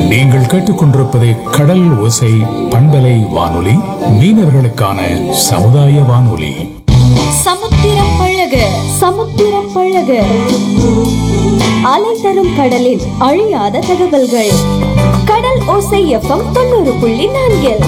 நீங்கள் கேட்டுக்கொண்டிருப்பது கடல் ஓசை பண்பலை வானொலி மீனவர்களுக்கான சமுதாய வானொலி சமுத்திரம் பழக சமுத்திரம் பழக அலை தரும் கடலில் அழியாத தகவல்கள் கடல் ஓசை எஃப்எம் தொண்ணூறு புள்ளி நான்கில்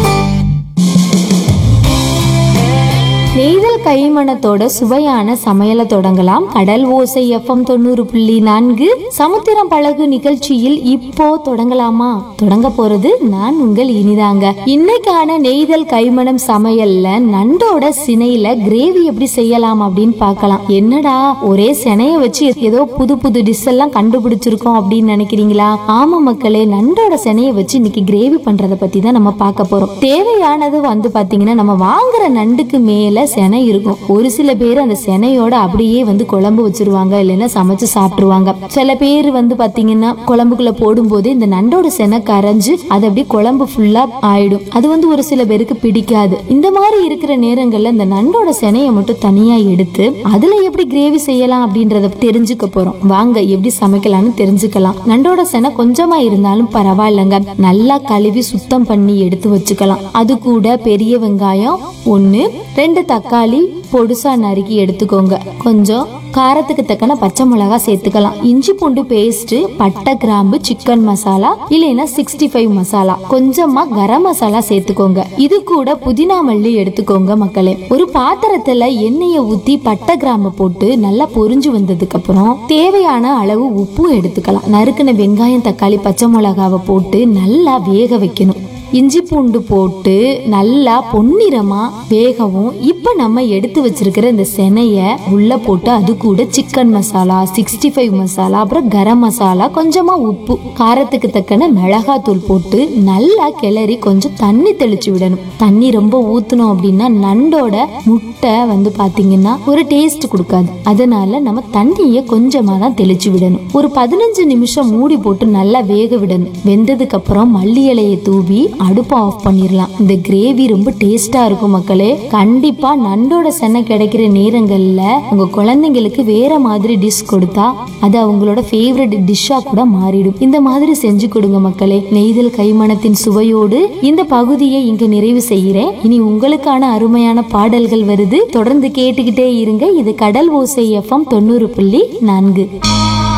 நெய்தல் கைமணத்தோட சுவையான சமையலை தொடங்கலாம் கடல் ஓசை எஃப்எம் தொண்ணூறு புள்ளி நான்கு சமுத்திரம் பழகு நிகழ்ச்சியில் இப்போ தொடங்கலாமா தொடங்க போறது நான் உங்கள் இனிதாங்க இன்னைக்கான நெய்தல் கைமணம் சமையல்ல நண்டோட சினையில கிரேவி எப்படி செய்யலாம் அப்படின்னு பார்க்கலாம் என்னடா ஒரே சினைய வச்சு ஏதோ புது புது டிஷ் எல்லாம் கண்டுபிடிச்சிருக்கோம் அப்படின்னு நினைக்கிறீங்களா ஆமா மக்களே நண்டோட சினைய வச்சு இன்னைக்கு கிரேவி பண்றத பத்தி தான் நம்ம பார்க்க போறோம் தேவையானது வந்து பாத்தீங்கன்னா நம்ம வாங்குற நண்டுக்கு மேல செனை இருக்கும் ஒரு சில பேர் அந்த செனையோட அப்படியே வந்து குழம்பு வச்சிருவாங்க இல்லைன்னா சமைச்சு சாப்பிட்டுருவாங்க சில பேர் வந்து பாத்தீங்கன்னா குழம்புக்குள்ள போடும்போது இந்த நண்டோட செனை கரைஞ்சு அது அப்படியே குழம்பு ஃபுல்லா ஆயிடும் அது வந்து ஒரு சில பேருக்கு பிடிக்காது இந்த மாதிரி இருக்கிற நேரங்கள்ல இந்த நண்டோட செனையை மட்டும் தனியா எடுத்து அதுல எப்படி கிரேவி செய்யலாம் அப்படின்றத தெரிஞ்சுக்க போறோம் வாங்க எப்படி சமைக்கலாம்னு தெரிஞ்சுக்கலாம் நண்டோட செனை கொஞ்சமா இருந்தாலும் பரவாயில்லைங்க நல்லா கழுவி சுத்தம் பண்ணி எடுத்து வச்சுக்கலாம் அது கூட பெரிய வெங்காயம் ஒன்னு ரெண்டு தக்காளி பொடுசா நறுக்கி எடுத்துக்கோங்க கொஞ்சம் காரத்துக்கு தக்கன பச்சை மிளகா சேர்த்துக்கலாம் இஞ்சி பூண்டு பேஸ்ட் பட்டை கிராம்பு சிக்கன் மசாலா இல்லைன்னா சிக்ஸ்டி ஃபைவ் மசாலா கொஞ்சமா கரம் மசாலா சேர்த்துக்கோங்க இது கூட புதினா மல்லி எடுத்துக்கோங்க மக்களே ஒரு பாத்திரத்துல எண்ணெயை ஊத்தி பட்டை கிராம்பு போட்டு நல்லா பொரிஞ்சு வந்ததுக்கு அப்புறம் தேவையான அளவு உப்பு எடுத்துக்கலாம் நறுக்கின வெங்காயம் தக்காளி பச்சை மிளகாவை போட்டு நல்லா வேக வைக்கணும் இஞ்சி பூண்டு போட்டு நல்லா பொன்னிறமா வேகவும் இப்ப நம்ம எடுத்து வச்சிருக்கிற இந்த செனைய உள்ள போட்டு அது கூட chicken masala sixty five masala அப்புறம் கரம் மசாலா கொஞ்சமா உப்பு காரத்துக்கு தக்கன மிளகாத்தூள் போட்டு நல்லா கிளறி கொஞ்சம் தண்ணி தெளிச்சு விடணும் தண்ணி ரொம்ப ஊத்தணும் அப்படின்னா நண்டோட முட்டை வந்து பாத்தீங்கன்னா ஒரு டேஸ்ட் கொடுக்காது அதனால நம்ம தண்ணியை கொஞ்சமா தான் தெளிச்சு விடணும் ஒரு பதினஞ்சு நிமிஷம் மூடி போட்டு நல்லா வேக விடணும் வெந்ததுக்கு அப்புறம் மல்லி இலையை தூவி அடுப்பை ஆஃப் பண்ணிடலாம் இந்த கிரேவி ரொம்ப டேஸ்டா இருக்கும் மக்களே கண்டிப்பா நண்டோட சென்னை கிடைக்கிற நேரங்கள்ல உங்க குழந்தைங்களுக்கு வேற மாதிரி டிஷ் கொடுத்தா அது அவங்களோட ஃபேவரட் டிஷ்ஷா கூட மாறிடும் இந்த மாதிரி செஞ்சு கொடுங்க மக்களே நெய்தல் கைமணத்தின் சுவையோடு இந்த பகுதியை இங்க நிறைவு செய்கிறேன் இனி உங்களுக்கான அருமையான பாடல்கள் வருது தொடர்ந்து கேட்டுக்கிட்டே இருங்க இது கடல் ஓசை எஃப்எம் தொண்ணூறு புள்ளி நான்கு